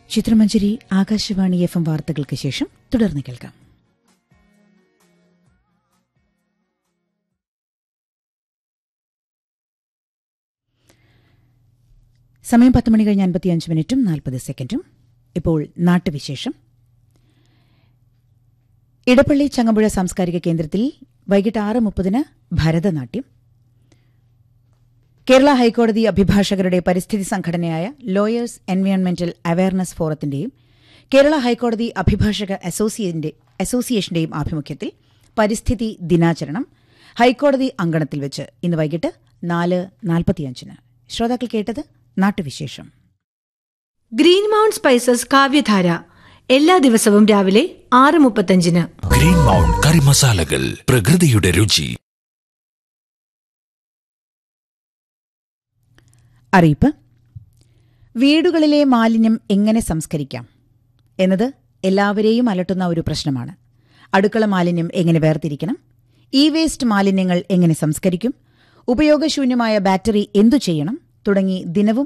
Chithramanjari Akashvani F M വാർത്തകൾക്ക് ശേഷം തുടർന്ന് കേൾക്കാം സമയം പത്ത് മണി കഴിഞ്ഞ് അൻപത്തിയഞ്ച് മിനിറ്റും നാൽപ്പത് സെക്കൻഡും ഇപ്പോൾ നാട്ടുവിശേഷം ഇടപ്പള്ളി ചങ്ങമ്പുഴ സാംസ്കാരിക കേന്ദ്രത്തിൽ വൈകിട്ട് ആറ് മുപ്പതിന് ഭരതനാട്യം കേരള ഹൈക്കോടതി അഭിഭാഷകരുടെ പരിസ്ഥിതി സംഘടനയായ ലോയേഴ്സ് എൻവയോൺമെന്റൽ അവയർനെസ് ഫോറത്തിന്റെയും കേരള ഹൈക്കോടതി അഭിഭാഷക അസോസിയേഷന്റെ- അസോസിയേഷന്റെയും ആഭിമുഖ്യത്തിൽ പരിസ്ഥിതി ദിനാചരണം ഹൈക്കോടതി അങ്കണത്തിൽ വെച്ച് ഇന്ന് വൈകിട്ട് നാല് നാൽപ്പത്തിയഞ്ചിന് ശ്രോതാക്കൾ കേട്ടത് നാട്ടുവിശേഷം ഗ്രീൻ മൗണ്ട് സ്പൈസസ് കാവ്യധാര എല്ലാ ദിവസവും രാവിലെ ആറ് മുപ്പത്തഞ്ചിന് ഗ്രീൻ മൗണ്ട് കറി മസാലകൾ പ്രകൃതിയുടെ രുചി അറിയിപ്പ് വീടുകളിലെ മാലിന്യം എങ്ങനെ സംസ്കരിക്കാം എന്നത് എല്ലാവരെയും അലട്ടുന്ന ഒരു പ്രശ്നമാണ് അടുക്കള മാലിന്യം എങ്ങനെ വേർതിരിക്കണം ഇ വേസ്റ്റ് മാലിന്യങ്ങൾ എങ്ങനെ സംസ്കരിക്കും ഉപയോഗശൂന്യമായ ബാറ്ററി എന്തു ചെയ്യണം തുടങ്ങി ദിനവും